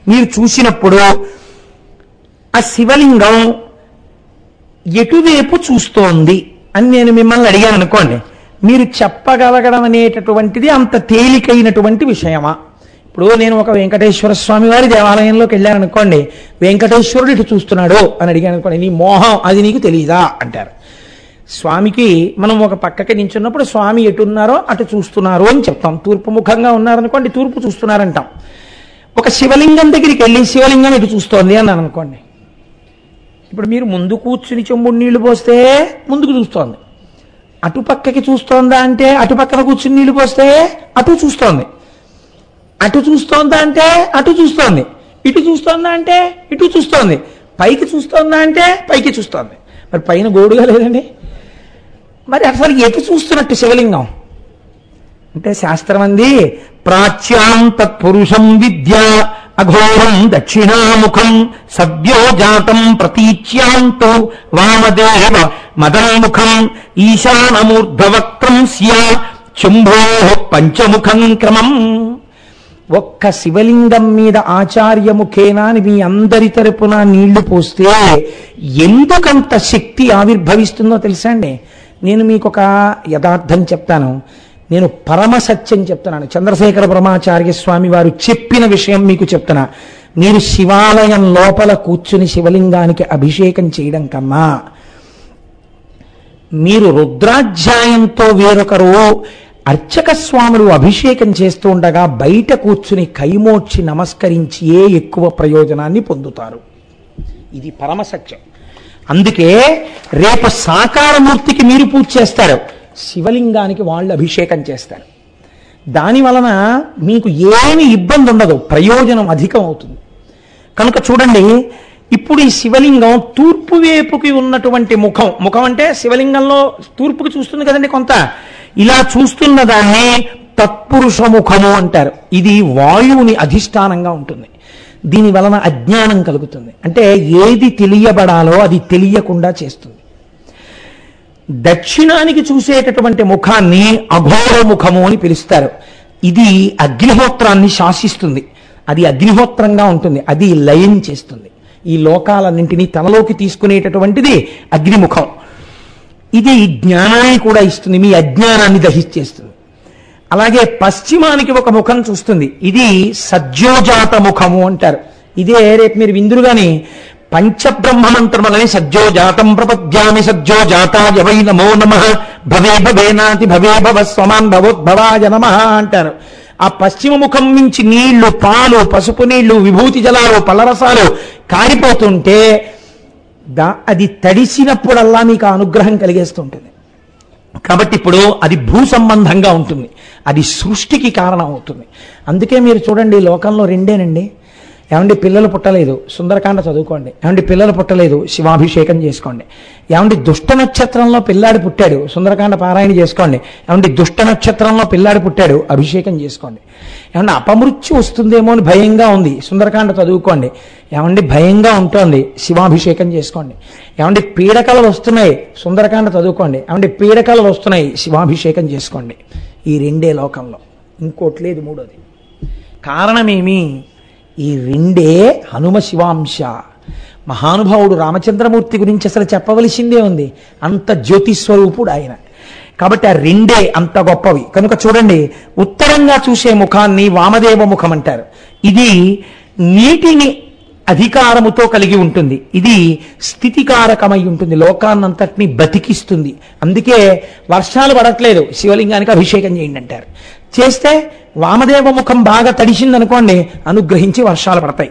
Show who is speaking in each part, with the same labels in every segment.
Speaker 1: మీరు చూసినప్పుడు ఆ శివలింగం ఎటువైపు చూస్తోంది అని నేను మిమ్మల్ని అడిగాను అనుకోండి మీరు చెప్పగలగడం అనేటటువంటిది అంత తేలికైనటువంటి విషయమా ఇప్పుడు నేను ఒక వెంకటేశ్వర స్వామి వారి దేవాలయంలోకి వెళ్ళాను అనుకోండి వెంకటేశ్వరుడు ఇటు చూస్తున్నాడు అని అడిగాను అనుకోండి నీ మోహం అది నీకు తెలియదా అంటారు స్వామికి మనం ఒక పక్కకి నించున్నప్పుడు స్వామి ఎటున్నారో అటు చూస్తున్నారు అని చెప్తాం తూర్పు ముఖంగా ఉన్నారనుకోండి తూర్పు చూస్తున్నారంటాం ఒక శివలింగం దగ్గరికి వెళ్ళి శివలింగం ఇటు చూస్తోంది అన్నాను అనుకోండి ఇప్పుడు మీరు ముందు కూర్చుని చెంబుడు నీళ్లు పోస్తే ముందుకు చూస్తోంది అటు పక్కకి చూస్తోందా అంటే అటు పక్కన కూర్చుని నీళ్లు పోస్తే అటు చూస్తోంది అటు చూస్తోందా అంటే అటు చూస్తోంది ఇటు చూస్తోందా అంటే ఇటు చూస్తోంది పైకి చూస్తోందా అంటే పైకి చూస్తోంది మరి పైన గోడుగా లేదండి మరి అసలు ఎటు చూస్తున్నట్టు శివలింగం అంటే శాస్త్రం అంది ప్రాచ్యాం తత్పురుషం విద్య అఘోరం దక్షిణాముఖం సద్యో జాతం ప్రతీచ్యాంతో వామదేవ మదన్ముఖం ఈశానమూర్ధవక్త్రం స్యా శంభో పంచముఖం క్రమం ఒక్క శివలింగం మీద ఆచార్యముఖేనా అని మీ అందరి తరపున నీళ్లు పోస్తే ఎందుకంత శక్తి ఆవిర్భవిస్తుందో తెలుసా అండి నేను మీకు ఒక యథార్థం చెప్తాను నేను పరమ సత్యం చెప్తున్నాను చంద్రశేఖర బ్రహ్మాచార్య స్వామి వారు చెప్పిన విషయం మీకు చెప్తున్నా మీరు శివాలయం లోపల కూర్చుని శివలింగానికి అభిషేకం చేయడం కన్నా మీరు రుద్రాధ్యాయంతో వేరొకరు అర్చక స్వాములు అభిషేకం చేస్తూ ఉండగా బయట కూర్చుని కైమోడ్చి నమస్కరించి ఏ ఎక్కువ ప్రయోజనాన్ని పొందుతారు ఇది పరమ సత్యం అందుకే రేపు సాకారమూర్తికి మీరు పూజ చేస్తారు శివలింగానికి వాళ్ళు అభిషేకం చేస్తారు దాని వలన మీకు ఏమి ఇబ్బంది ఉండదు ప్రయోజనం అధికం అవుతుంది కనుక చూడండి ఇప్పుడు ఈ శివలింగం తూర్పు వైపుకి ఉన్నటువంటి ముఖం ముఖం అంటే శివలింగంలో తూర్పుకి చూస్తుంది కదండి కొంత ఇలా చూస్తున్న దాన్ని తత్పురుష ముఖము అంటారు ఇది వాయువుని అధిష్టానంగా ఉంటుంది దీని వలన అజ్ఞానం కలుగుతుంది అంటే ఏది తెలియబడాలో అది తెలియకుండా చేస్తుంది దక్షిణానికి చూసేటటువంటి ముఖాన్ని అఘోర ముఖము అని పిలుస్తారు ఇది అగ్నిహోత్రాన్ని శాసిస్తుంది అది అగ్నిహోత్రంగా ఉంటుంది అది లయం చేస్తుంది ఈ లోకాలన్నింటినీ తనలోకి తీసుకునేటటువంటిది అగ్నిముఖం ఇది జ్ఞానాన్ని కూడా ఇస్తుంది మీ అజ్ఞానాన్ని దహించేస్తుంది అలాగే పశ్చిమానికి ఒక ముఖం చూస్తుంది ఇది సజ్జోజాత ముఖము అంటారు ఇదే రేపు మీరు విందురుగాని పంచబ్రహ్మ మంత్రములని సజ్జోజాతం ప్రపద్యామి సజ్జోజాతాయ వై నమో నమ భవే భవేనాతి భవే భవ స్వమాన్ భవోద్భవాయ నమ అంటారు ఆ పశ్చిమ ముఖం నుంచి నీళ్లు పాలు పసుపు నీళ్లు విభూతి జలాలు పలరసాలు కారిపోతుంటే దా అది తడిసినప్పుడల్లా మీకు ఆ అనుగ్రహం కలిగేస్తుంటుంది కాబట్టి ఇప్పుడు అది భూ సంబంధంగా ఉంటుంది అది సృష్టికి కారణం అవుతుంది అందుకే మీరు చూడండి లోకంలో రెండేనండి ఏమండి పిల్లలు పుట్టలేదు సుందరకాండ చదువుకోండి ఏమండి పిల్లలు పుట్టలేదు శివాభిషేకం చేసుకోండి ఏమండి దుష్ట నక్షత్రంలో పిల్లాడు పుట్టాడు సుందరకాండ పారాయణ చేసుకోండి ఏమండి దుష్ట నక్షత్రంలో పిల్లాడు పుట్టాడు అభిషేకం చేసుకోండి ఏమండి అపమృత్యు వస్తుందేమో అని భయంగా ఉంది సుందరకాండ చదువుకోండి ఏమండి భయంగా ఉంటుంది శివాభిషేకం చేసుకోండి ఏమండి పీడకలు వస్తున్నాయి సుందరకాండ చదువుకోండి ఏమండి పీడకలు వస్తున్నాయి శివాభిషేకం చేసుకోండి ఈ రెండే లోకంలో ఇంకోటి లేదు మూడోది కారణమేమి ఈ రెండే హనుమ శివాంశ మహానుభావుడు రామచంద్రమూర్తి గురించి అసలు చెప్పవలసిందే ఉంది అంత జ్యోతిస్వరూపుడు ఆయన కాబట్టి ఆ రెండే అంత గొప్పవి కనుక చూడండి ఉత్తరంగా చూసే ముఖాన్ని వామదేవ ముఖం అంటారు ఇది నీటిని అధికారముతో కలిగి ఉంటుంది ఇది స్థితికారకమై ఉంటుంది లోకాన్నంతటిని బతికిస్తుంది అందుకే వర్షాలు పడట్లేదు శివలింగానికి అభిషేకం చేయండి అంటారు చేస్తే వామదేవ ముఖం బాగా తడిసిందనుకోండి అనుగ్రహించి వర్షాలు పడతాయి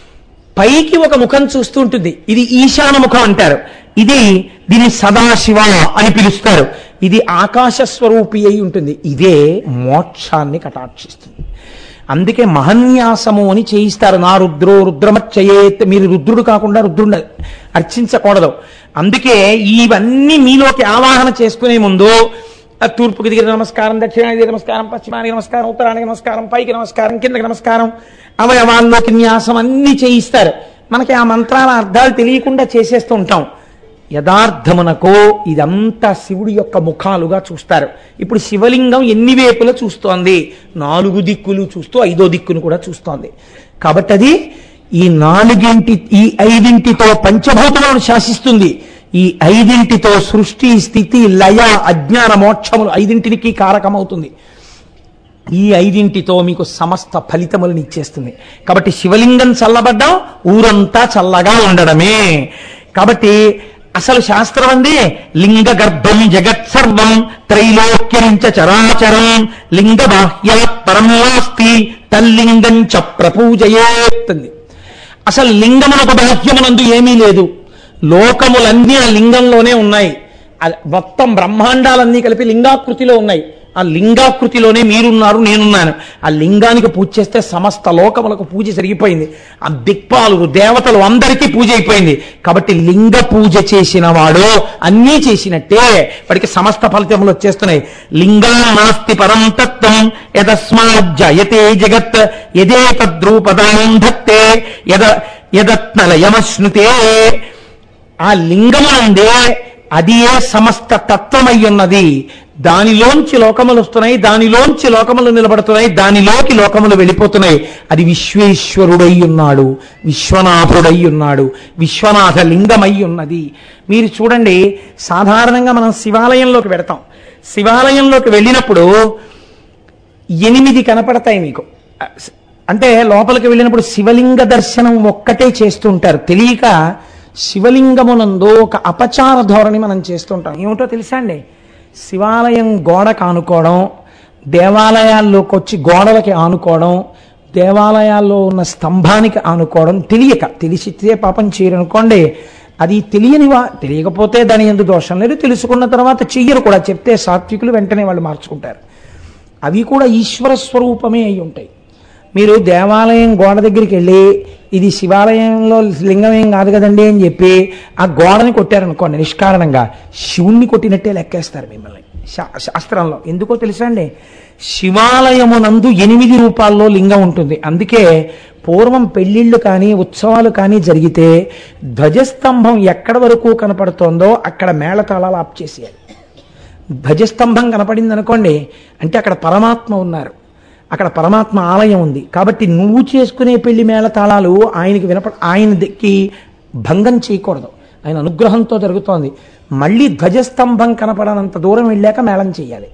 Speaker 1: పైకి ఒక ముఖం చూస్తూ ఉంటుంది ఇది ఈశాన ముఖం అంటారు ఇది దీన్ని సదాశివ అని పిలుస్తారు ఇది ఆకాశ స్వరూపి అయి ఉంటుంది ఇదే మోక్షాన్ని కటాక్షిస్తుంది అందుకే మహన్యాసము అని చేయిస్తారు నా రుద్రో రుద్రమచ్చయేత్ మీరు రుద్రుడు కాకుండా రుద్రుడు అర్చించకూడదు అందుకే ఇవన్నీ మీలోకి ఆవాహన చేసుకునే ముందు ఆ తూర్పుకి దిగిన నమస్కారం దక్షిణానికి దిగిన నమస్కారం పశ్చిమానికి నమస్కారం ఉత్తరానికి నమస్కారం పైకి నమస్కారం కిందకి నమస్కారం అవయవాల్లోకి న్యాసం అన్ని చేయిస్తారు మనకి ఆ మంత్రాల అర్థాలు తెలియకుండా చేసేస్తూ ఉంటాం యథార్థమునకు ఇదంతా శివుడి యొక్క ముఖాలుగా చూస్తారు ఇప్పుడు శివలింగం ఎన్ని వైపులా చూస్తోంది నాలుగు దిక్కులు చూస్తూ ఐదో దిక్కును కూడా చూస్తోంది కాబట్టి అది ఈ నాలుగింటి ఈ ఐదింటితో పంచభూతములను శాసిస్తుంది ఈ ఐదింటితో సృష్టి స్థితి లయ అజ్ఞాన మోక్షములు ఐదింటికి కారకమవుతుంది ఈ ఐదింటితో మీకు సమస్త ఫలితములను ఇచ్చేస్తుంది కాబట్టి శివలింగం చల్లబడ్డం ఊరంతా చల్లగా ఉండడమే కాబట్టి అసలు శాస్త్రం అంది లింగ గర్భం జగత్ సర్వం త్రైలోక్యంచ చరాచరం లింగ బాహ్యాత్ పరం నాస్తి తల్లింగం చ ప్రపూజయేత్తుంది అసలు లింగమునకు బాహ్యమునందు ఏమీ లేదు లోకములన్నీ ఆ లింగంలోనే ఉన్నాయి ఆ మొత్తం బ్రహ్మాండాలన్నీ కలిపి లింగాకృతిలో ఉన్నాయి ఆ లింగాకృతిలోనే మీరున్నారు నేనున్నాను ఆ లింగానికి పూజ చేస్తే సమస్త లోకములకు పూజ జరిగిపోయింది ఆ దిక్పాలు దేవతలు అందరికీ పూజ అయిపోయింది కాబట్టి లింగ పూజ చేసిన వాడు అన్నీ చేసినట్టే వాడికి సమస్త ఫలితములు వచ్చేస్తున్నాయి లింగా నాస్తి పరం తత్వం యదస్మాజ్జయతే జగత్ యదే తద్రూపదాం ధత్తే యద యదత్నలయమశ్నుతే ఆ లింగమునందే అది ఏ సమస్త తత్వమై ఉన్నది దానిలోంచి లోకములు వస్తున్నాయి దానిలోంచి లోకములు నిలబడుతున్నాయి దానిలోకి లోకములు వెళ్ళిపోతున్నాయి అది విశ్వేశ్వరుడై ఉన్నాడు విశ్వనాథుడై ఉన్నాడు విశ్వనాథ లింగమై ఉన్నది మీరు చూడండి సాధారణంగా మనం శివాలయంలోకి వెడతాం శివాలయంలోకి వెళ్ళినప్పుడు ఎనిమిది కనపడతాయి మీకు అంటే లోపలికి వెళ్ళినప్పుడు శివలింగ దర్శనం ఒక్కటే చేస్తూ ఉంటారు తెలియక శివలింగమునందు ఒక అపచార ధోరణి మనం చేస్తుంటాం ఏమిటో తెలుసా అండి శివాలయం గోడకు ఆనుకోవడం దేవాలయాల్లోకి వచ్చి గోడలకి ఆనుకోవడం దేవాలయాల్లో ఉన్న స్తంభానికి ఆనుకోవడం తెలియక తెలిసితే పాపం చేయరనుకోండి అది తెలియని వా తెలియకపోతే దాని ఎందుకు దోషం లేదు తెలుసుకున్న తర్వాత చెయ్యరు కూడా చెప్తే సాత్వికులు వెంటనే వాళ్ళు మార్చుకుంటారు అవి కూడా ఈశ్వర స్వరూపమే అయి ఉంటాయి మీరు దేవాలయం గోడ దగ్గరికి వెళ్ళి ఇది శివాలయంలో లింగం ఏం కాదు కదండి అని చెప్పి ఆ గోడని కొట్టారనుకోండి నిష్కారణంగా శివుణ్ణి కొట్టినట్టే లెక్కేస్తారు మిమ్మల్ని శా- శాస్త్రంలో ఎందుకో తెలుసా అండి శివాలయమునందు ఎనిమిది రూపాల్లో లింగం ఉంటుంది అందుకే పూర్వం పెళ్లిళ్ళు కానీ ఉత్సవాలు కానీ జరిగితే ధ్వజస్తంభం ఎక్కడ వరకు కనపడుతోందో అక్కడ మేళతాళాలు ఆప్ చేసేయాలి ధ్వజస్తంభం కనపడింది అనుకోండి అంటే అక్కడ పరమాత్మ ఉన్నారు అక్కడ పరమాత్మ ఆలయం ఉంది కాబట్టి నువ్వు చేసుకునే పెళ్లి మేళతాళాలు ఆయనకి వినప ఆయనకి భంగం చేయకూడదు ఆయన అనుగ్రహంతో జరుగుతోంది మళ్ళీ ధ్వజస్తంభం కనపడనంత దూరం వెళ్ళాక మేళం చేయాలి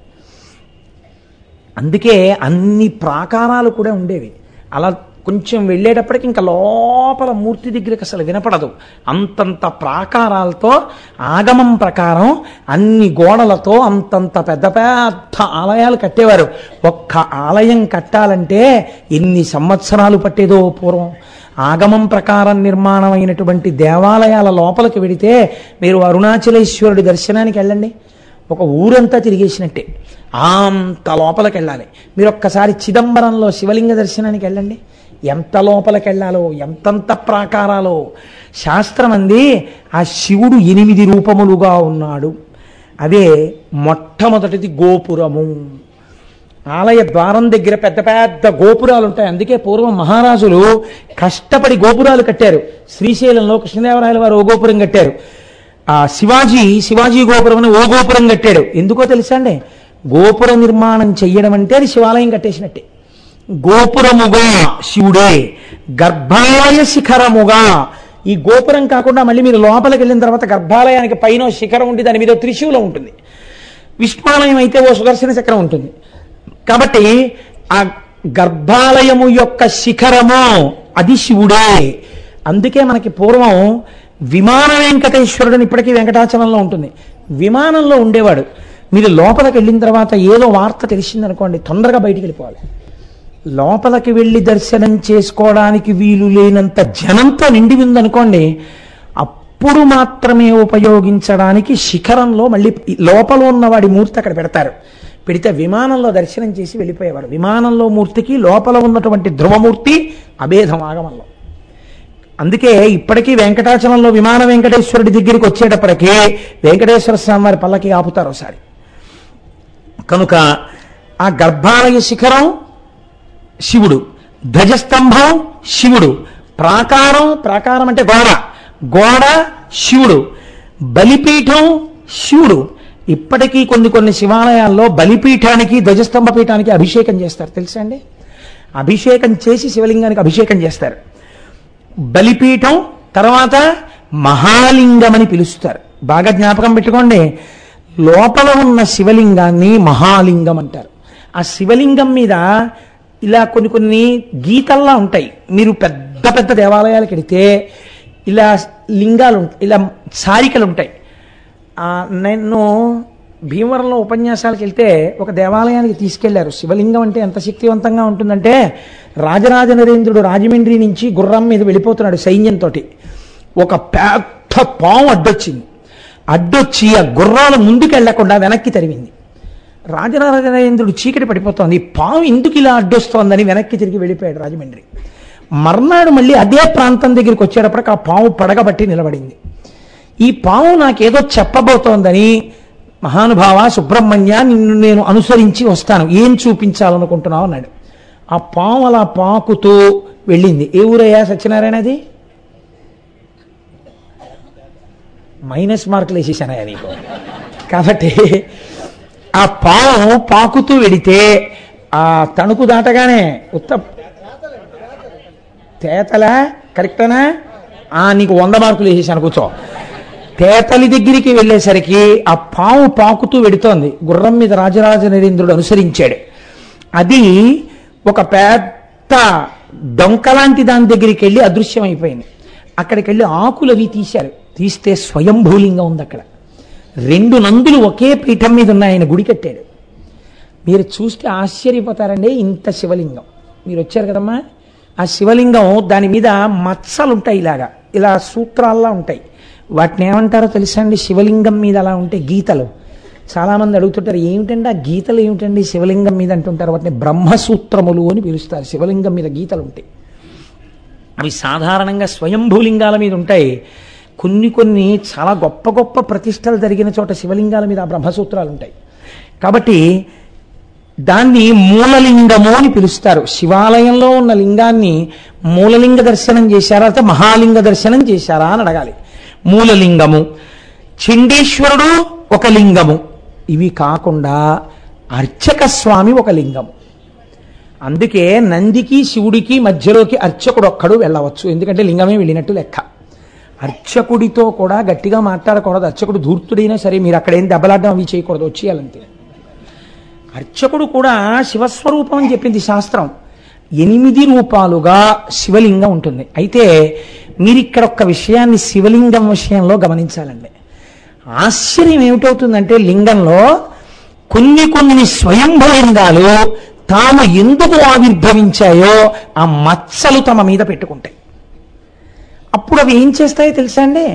Speaker 1: అందుకే అన్ని ప్రాకారాలు కూడా ఉండేవి అలా కొంచెం వెళ్ళేటప్పటికి ఇంకా లోపల మూర్తి దగ్గరికి అసలు వినపడదు అంతంత ప్రాకారాలతో ఆగమం ప్రకారం అన్ని గోడలతో అంతంత పెద్ద పెద్ద ఆలయాలు కట్టేవారు ఒక్క ఆలయం కట్టాలంటే ఎన్ని సంవత్సరాలు పట్టేదో పూర్వం ఆగమం ప్రకారం నిర్మాణమైనటువంటి దేవాలయాల లోపలికి వెడితే మీరు అరుణాచలేశ్వరుడి దర్శనానికి వెళ్ళండి ఒక ఊరంతా తిరిగేసినట్టే అంత లోపలికి వెళ్ళాలి మీరు ఒక్కసారి చిదంబరంలో శివలింగ దర్శనానికి వెళ్ళండి ఎంత లోపలికి వెళ్ళాలో ఎంతంత ప్రాకారాలో శాస్త్రం అంది ఆ శివుడు ఎనిమిది రూపములుగా ఉన్నాడు అదే మొట్టమొదటిది గోపురము ఆలయ ద్వారం దగ్గర పెద్ద పెద్ద గోపురాలు ఉంటాయి అందుకే పూర్వం మహారాజులు కష్టపడి గోపురాలు కట్టారు శ్రీశైలంలో కృష్ణదేవరాయల వారు ఓ గోపురం కట్టారు ఆ శివాజీ శివాజీ గోపురం అని ఓ గోపురం కట్టాడు ఎందుకో తెలుసా అండి గోపుర నిర్మాణం చెయ్యడం అంటే అది శివాలయం కట్టేసినట్టే గోపురముగా శివుడే గర్భాలయ శిఖరముగా ఈ గోపురం కాకుండా మళ్ళీ మీరు లోపలికి వెళ్ళిన తర్వాత గర్భాలయానికి పైన ఓ శిఖరం ఉండి దాని మీద ఓ త్రిశూలం ఉంటుంది విష్ణాలయం అయితే ఓ సుదర్శన చక్రం ఉంటుంది కాబట్టి ఆ గర్భాలయము యొక్క శిఖరము అది శివుడే అందుకే మనకి పూర్వం విమాన వెంకటేశ్వరుడు ఇప్పటికీ వెంకటాచలంలో ఉంటుంది విమానంలో ఉండేవాడు మీరు లోపలికి వెళ్ళిన తర్వాత ఏదో వార్త తెలిసిందనుకోండి తొందరగా బయటికి వెళ్ళిపోవాలి లోపలికి వెళ్ళి దర్శనం చేసుకోవడానికి వీలు లేనంత జనంతో నిండి ఉందనుకోండి అప్పుడు మాత్రమే ఉపయోగించడానికి శిఖరంలో మళ్ళీ లోపల ఉన్నవాడి మూర్తి అక్కడ పెడతారు పెడితే విమానంలో దర్శనం చేసి వెళ్ళిపోయేవారు విమానంలో మూర్తికి లోపల ఉన్నటువంటి ధ్రువమూర్తి అభేదం ఆగమంలో అందుకే ఇప్పటికీ వెంకటాచలంలో విమాన వెంకటేశ్వరుడి దగ్గరికి వచ్చేటప్పటికీ వెంకటేశ్వర స్వామి వారి పల్లకి ఆపుతారు ఒకసారి కనుక ఆ గర్భాలయ శిఖరం శివుడు ధ్వజస్తంభం శివుడు ప్రాకారం ప్రాకారం అంటే గోడ గోడ శివుడు బలిపీఠం శివుడు ఇప్పటికీ కొన్ని కొన్ని శివాలయాల్లో బలిపీఠానికి ధ్వజస్తంభ పీఠానికి అభిషేకం చేస్తారు తెలుసా అండి అభిషేకం చేసి శివలింగానికి అభిషేకం చేస్తారు బలిపీఠం తర్వాత మహాలింగం అని పిలుస్తారు బాగా జ్ఞాపకం పెట్టుకోండి లోపల ఉన్న శివలింగాన్ని మహాలింగం అంటారు ఆ శివలింగం మీద ఇలా కొన్ని కొన్ని గీతల్లా ఉంటాయి మీరు పెద్ద పెద్ద దేవాలయాలకు వెడితే ఇలా లింగాలు ఉంటాయి ఇలా సారికలు ఉంటాయి ఆ, నేను భీమవరంలో ఉపన్యాసాలకు వెళ్తే ఒక దేవాలయానికి తీసుకెళ్లారు శివలింగం అంటే ఎంత శక్తివంతంగా ఉంటుందంటే రాజరాజ నరేంద్రుడు రాజమండ్రి నుంచి గుర్రం మీద వెళ్ళిపోతున్నాడు సైన్యంతో ఒక పెద్ద పాము అడ్డొచ్చింది అడ్డొచ్చి ఆ గుర్రాలు ముందుకు వెళ్లకుండా వెనక్కి తరిమింది రాజరాజ నరేంద్రుడు చీకటి పడిపోతోంది ఈ పాము ఎందుకు ఇలా అడ్డొస్తోందని వెనక్కి తిరిగి వెళ్ళిపోయాడు రాజమండ్రి మర్నాడు మళ్ళీ అదే ప్రాంతం దగ్గరికి వచ్చేటప్పటికి ఆ పాము పడగబట్టి నిలబడింది ఈ పాము నాకేదో చెప్పబోతోందని మహానుభావ సుబ్రహ్మణ్య నిన్ను నేను అనుసరించి వస్తాను ఏం చూపించాలనుకుంటున్నావు అన్నాడు ఆ పాము అలా పాకుతూ వెళ్ళింది ఏ ఊరయ్యా సత్యనారాయణ అది మైనస్ మార్కులు వేసేసానయ్యా నీకు కాబట్టి ఆ పాము పాకుతూ వెడితే ఆ తణుకు దాటగానే ఉత్త తేతల కరెక్టనా ఆ నీకు వంద మార్కులు వేసేసాను కూర్చో తేతలి దగ్గరికి వెళ్ళేసరికి ఆ పాము పాకుతూ వెడుతోంది గుర్రం మీద రాజరాజ నరేంద్రుడు అనుసరించాడు అది ఒక పెద్ద డొంకలాంటి దాని దగ్గరికి వెళ్ళి అదృశ్యమైపోయింది అక్కడికి వెళ్ళి ఆకులు అవి తీశారు తీస్తే స్వయంభూలింగం ఉంది అక్కడ రెండు నందులు ఒకే పీఠం మీద ఉన్న ఆయన గుడి కట్టాడు మీరు చూస్తే ఆశ్చర్యపోతారండి ఇంత శివలింగం మీరు వచ్చారు కదమ్మా ఆ శివలింగం దాని మీద మచ్చలు ఉంటాయి ఇలాగా ఇలా సూత్రాల్లా ఉంటాయి వాటిని ఏమంటారో తెలుసా అండి శివలింగం మీద అలా ఉంటే గీతలు చాలామంది అడుగుతుంటారు ఏమిటండి ఆ గీతలు ఏమిటండి శివలింగం మీద అంటుంటారు వాటిని బ్రహ్మసూత్రములు అని పిలుస్తారు శివలింగం మీద గీతలు ఉంటాయి అవి సాధారణంగా స్వయంభూలింగాల మీద ఉంటాయి కొన్ని కొన్ని చాలా గొప్ప గొప్ప ప్రతిష్టలు జరిగిన చోట శివలింగాల మీద ఆ బ్రహ్మసూత్రాలు ఉంటాయి కాబట్టి దాన్ని మూలలింగము అని పిలుస్తారు శివాలయంలో ఉన్న లింగాన్ని మూలలింగ దర్శనం చేశారా లేకపోతే మహాలింగ దర్శనం చేశారా అని అడగాలి మూలలింగము చండీశ్వరుడు ఒక లింగము ఇవి కాకుండా అర్చక స్వామి ఒక లింగము అందుకే నందికి శివుడికి మధ్యలోకి అర్చకుడు ఒక్కడు వెళ్ళవచ్చు ఎందుకంటే లింగమే వెళ్ళినట్టు లెక్క అర్చకుడితో కూడా గట్టిగా మాట్లాడకూడదు అర్చకుడు ధూర్తుడైనా సరే మీరు అక్కడ ఏం దెబ్బలాడడం అవి చేయకూడదు వచ్చేయాలంతే అర్చకుడు కూడా శివస్వరూపం అని చెప్పింది శాస్త్రం ఎనిమిది రూపాలుగా శివలింగం ఉంటుంది అయితే మీరు ఇక్కడ ఒక్క విషయాన్ని శివలింగం విషయంలో గమనించాలండి ఆశ్చర్యం ఏమిటవుతుందంటే లింగంలో కొన్ని కొన్ని స్వయంభలింగాలు తాము ఎందుకు ఆవిర్భవించాయో ఆ మచ్చలు తమ మీద పెట్టుకుంటాయి అప్పుడు అవి ఏం చేస్తాయో తెలుసా అండి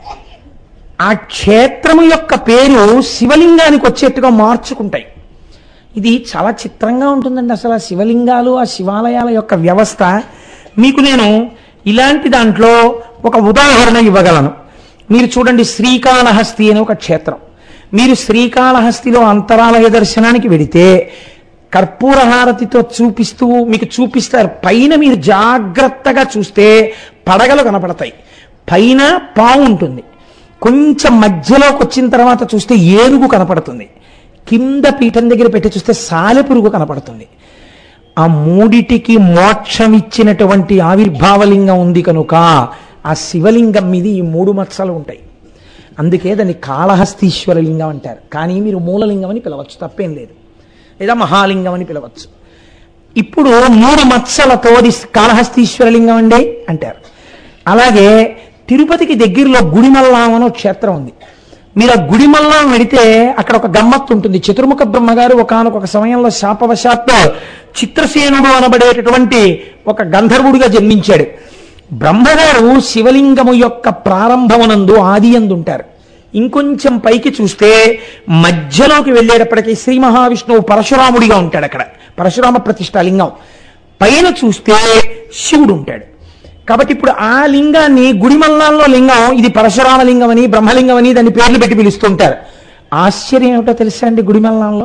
Speaker 1: ఆ క్షేత్రము యొక్క పేరు శివలింగానికి వచ్చేట్టుగా మార్చుకుంటాయి ఇది చాలా చిత్రంగా ఉంటుందండి అసలు ఆ శివలింగాలు ఆ శివాలయాల యొక్క వ్యవస్థ మీకు నేను ఇలాంటి దాంట్లో ఒక ఉదాహరణ ఇవ్వగలను మీరు చూడండి శ్రీకాళహస్తి అనే ఒక క్షేత్రం మీరు శ్రీకాళహస్తిలో అంతరాలయ దర్శనానికి వెడితే కర్పూర హారతితో చూపిస్తూ మీకు చూపిస్తారు పైన మీరు జాగ్రత్తగా చూస్తే పడగలు కనపడతాయి పైన పాము ఉంటుంది కొంచెం మధ్యలోకి వచ్చిన తర్వాత చూస్తే ఏనుగు కనపడుతుంది కింద పీఠం దగ్గర పెట్టి చూస్తే సాలెపురుగు కనపడుతుంది ఆ మూడిటికి మోక్షం ఇచ్చినటువంటి ఆవిర్భావలింగం ఉంది కనుక ఆ శివలింగం మీద ఈ మూడు మత్సలు ఉంటాయి అందుకే దాన్ని కాళహస్తీశ్వర లింగం అంటారు కానీ మీరు మూలలింగం అని పిలవచ్చు తప్పేం లేదు లేదా మహాలింగం అని పిలవచ్చు ఇప్పుడు మూడు మత్సలతో అది కాళహస్తీశ్వర లింగం అండి అంటారు అలాగే తిరుపతికి దగ్గరలో గుడిమల్లాం అని ఒక క్షేత్రం ఉంది మీరు ఆ గుడిమల్లాం వెడితే అక్కడ ఒక గమ్మత్తు ఉంటుంది చతుర్ముఖ బ్రహ్మగారు ఒకనొక సమయంలో శాపవశాత్తు చిత్రసేనుడు అనబడేటటువంటి ఒక గంధర్వుడిగా జన్మించాడు బ్రహ్మగారు శివలింగము యొక్క ప్రారంభమునందు ఆది అందు ఉంటారు ఇంకొంచెం పైకి చూస్తే మధ్యలోకి వెళ్ళేటప్పటికీ శ్రీ మహావిష్ణువు పరశురాముడిగా ఉంటాడు అక్కడ పరశురామ ప్రతిష్ట లింగం పైన చూస్తే శివుడు ఉంటాడు కాబట్టి ఇప్పుడు ఆ లింగాన్ని గుడిమల్లాల్లో లింగం ఇది పరశురామ లింగం అని బ్రహ్మలింగం అని దాన్ని పేర్లు పెట్టి పిలుస్తుంటారు ఆశ్చర్యం ఏమిటో తెలుసా అండి గుడిమల్లాంలో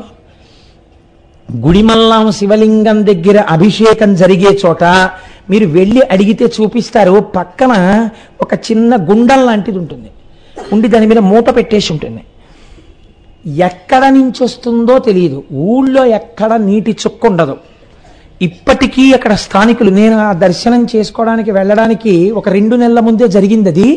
Speaker 1: గుడిమల్లాం శివలింగం దగ్గర అభిషేకం జరిగే చోట మీరు వెళ్ళి అడిగితే చూపిస్తారు పక్కన ఒక చిన్న గుండం లాంటిది ఉంటుంది ఉండి దాని మీద మూత పెట్టేసి ఉంటుంది ఎక్కడ నుంచి వస్తుందో తెలియదు ఊళ్ళో ఎక్కడ నీటి చుక్క ఉండదు ఇప్పటికీ అక్కడ స్థానికులు నేను ఆ దర్శనం చేసుకోవడానికి వెళ్ళడానికి ఒక రెండు నెలల ముందే జరిగింది అది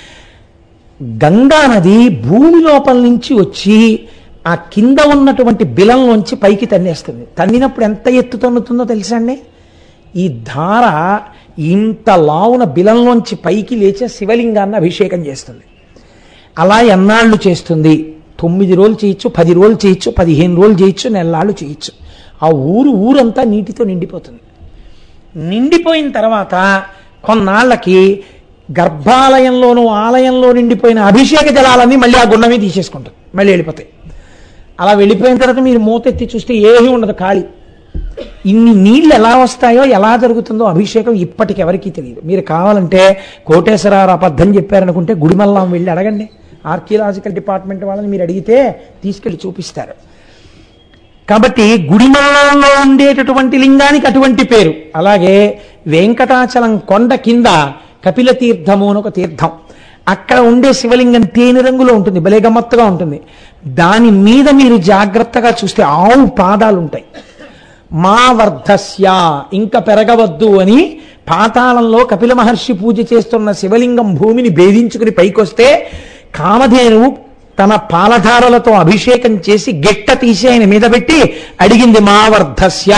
Speaker 1: గంగా నది భూమి లోపల నుంచి వచ్చి ఆ కింద ఉన్నటువంటి బిలంలోంచి పైకి తన్నేస్తుంది తన్నినప్పుడు ఎంత ఎత్తు తన్నుతుందో తెలుసా అండి ఈ ధార ఇంత లావున బిలంలోంచి పైకి లేచే శివలింగాన్ని అభిషేకం చేస్తుంది అలా ఎన్నాళ్ళు చేస్తుంది తొమ్మిది రోజులు చేయొచ్చు పది రోజులు చేయొచ్చు పదిహేను రోజులు చేయొచ్చు నెలలాళ్ళు చేయొచ్చు ఆ ఊరు ఊరంతా నీటితో నిండిపోతుంది నిండిపోయిన తర్వాత కొన్నాళ్ళకి గర్భాలయంలోనూ ఆలయంలో నిండిపోయిన అభిషేక జలాలన్నీ మళ్ళీ ఆ గుండమే తీసేసుకుంటుంది మళ్ళీ వెళ్ళిపోతాయి అలా వెళ్ళిపోయిన తర్వాత మీరు మూతెత్తి చూస్తే ఏమీ ఉండదు ఖాళీ ఇన్ని నీళ్లు ఎలా వస్తాయో ఎలా జరుగుతుందో అభిషేకం ఇప్పటికి ఎవరికీ తెలియదు మీరు కావాలంటే కోటేశ్వరరావు అబద్ధం చెప్పారనుకుంటే గుడిమల్లం వెళ్ళి అడగండి ఆర్కియలాజికల్ డిపార్ట్మెంట్ వాళ్ళని మీరు అడిగితే తీసుకెళ్ళి చూపిస్తారు కాబట్టి గుడిమల్లంలో ఉండేటటువంటి లింగానికి అటువంటి పేరు అలాగే వెంకటాచలం కొండ కింద కపిల తీర్థము అని ఒక తీర్థం అక్కడ ఉండే శివలింగం తేనె రంగులో ఉంటుంది భలే గమ్మత్తుగా ఉంటుంది దాని మీద మీరు జాగ్రత్తగా చూస్తే ఆవు పాదాలు ఉంటాయి మా వర్ధస్య ఇంకా పెరగవద్దు అని పాతాళంలో కపిల మహర్షి పూజ చేస్తున్న శివలింగం భూమిని భేదించుకుని పైకొస్తే కామధేనువు తన పాలధారలతో అభిషేకం చేసి గెట్ట తీసి ఆయన మీద పెట్టి అడిగింది మా వర్ధస్య